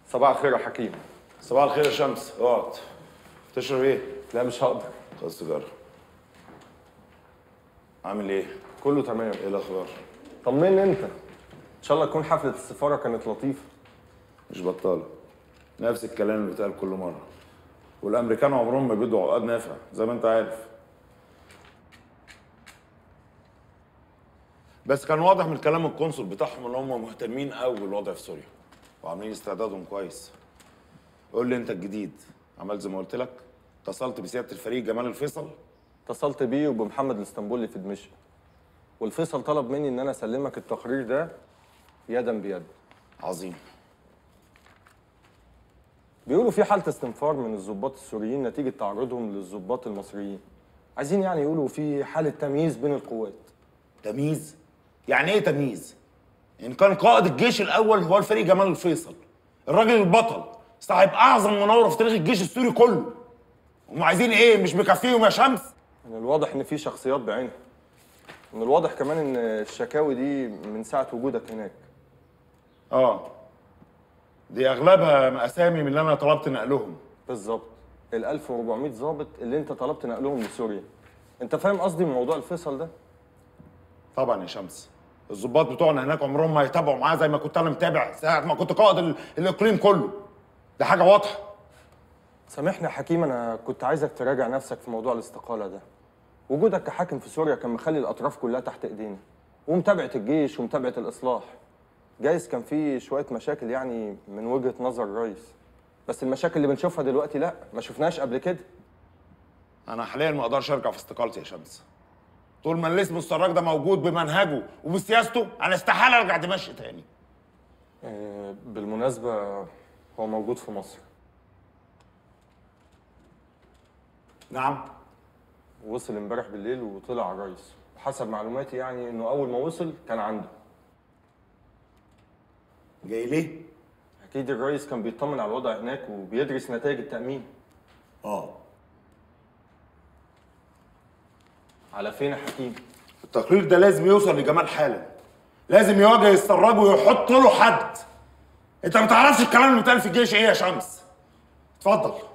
صباح الخير يا حكيم صباح الخير يا شمس اقعد تشرب ايه؟ لا مش هقدر خد سيجاره عامل ايه؟ كله تمام ايه الاخبار؟ طمني انت ان شاء الله تكون حفله السفاره كانت لطيفه مش بطاله نفس الكلام اللي بيتقال كل مره والامريكان عمرهم ما بيدوا عقاد نافع زي ما انت عارف بس كان واضح من كلام القنصل بتاعهم ان هم مهتمين قوي بالوضع في سوريا وعاملين استعدادهم كويس قول لي انت الجديد عملت زي ما قلت لك اتصلت بسياده الفريق جمال الفيصل اتصلت بيه وبمحمد الاسطنبولي في دمشق والفيصل طلب مني ان انا اسلمك التقرير ده يدا بيد عظيم بيقولوا في حاله استنفار من الضباط السوريين نتيجه تعرضهم للضباط المصريين عايزين يعني يقولوا في حاله تمييز بين القوات تمييز يعني ايه تمييز ان كان قائد الجيش الاول هو الفريق جمال الفيصل الراجل البطل صاحب اعظم مناوره في تاريخ الجيش السوري كله هم عايزين ايه مش مكفيهم يا شمس من الواضح ان في شخصيات بعينها من الواضح كمان ان الشكاوي دي من ساعه وجودك هناك اه دي اغلبها اسامي من اللي انا طلبت نقلهم بالظبط ال 1400 ضابط اللي انت طلبت نقلهم لسوريا انت فاهم قصدي من موضوع الفيصل ده طبعا يا شمس الضباط بتوعنا هناك عمرهم ما يتابعوا معاه زي ما كنت انا متابع ساعه ما كنت قائد ال- الاقليم كله ده حاجه واضحه سامحني يا حكيم انا كنت عايزك تراجع نفسك في موضوع الاستقاله ده وجودك كحاكم في سوريا كان مخلي الاطراف كلها تحت ايدينا ومتابعه الجيش ومتابعه الاصلاح جايز كان في شويه مشاكل يعني من وجهه نظر الرئيس بس المشاكل اللي بنشوفها دلوقتي لا ما شفناش قبل كده انا حاليا ما اقدرش ارجع في استقالتي يا شمس طول ما اللي اسمه السراج ده موجود بمنهجه وبسياسته انا استحاله ارجع دمشق تاني آه، بالمناسبه هو موجود في مصر نعم وصل امبارح بالليل وطلع على الرئيس وحسب معلوماتي يعني انه اول ما وصل كان عنده جاي ليه اكيد الرئيس كان بيطمن على الوضع هناك وبيدرس نتائج التامين اه على فين يا حكيم التقرير ده لازم يوصل لجمال حالا لازم يواجه السراج ويحط له حد انت ما تعرفش الكلام اللي بيتقال في الجيش ايه يا شمس اتفضل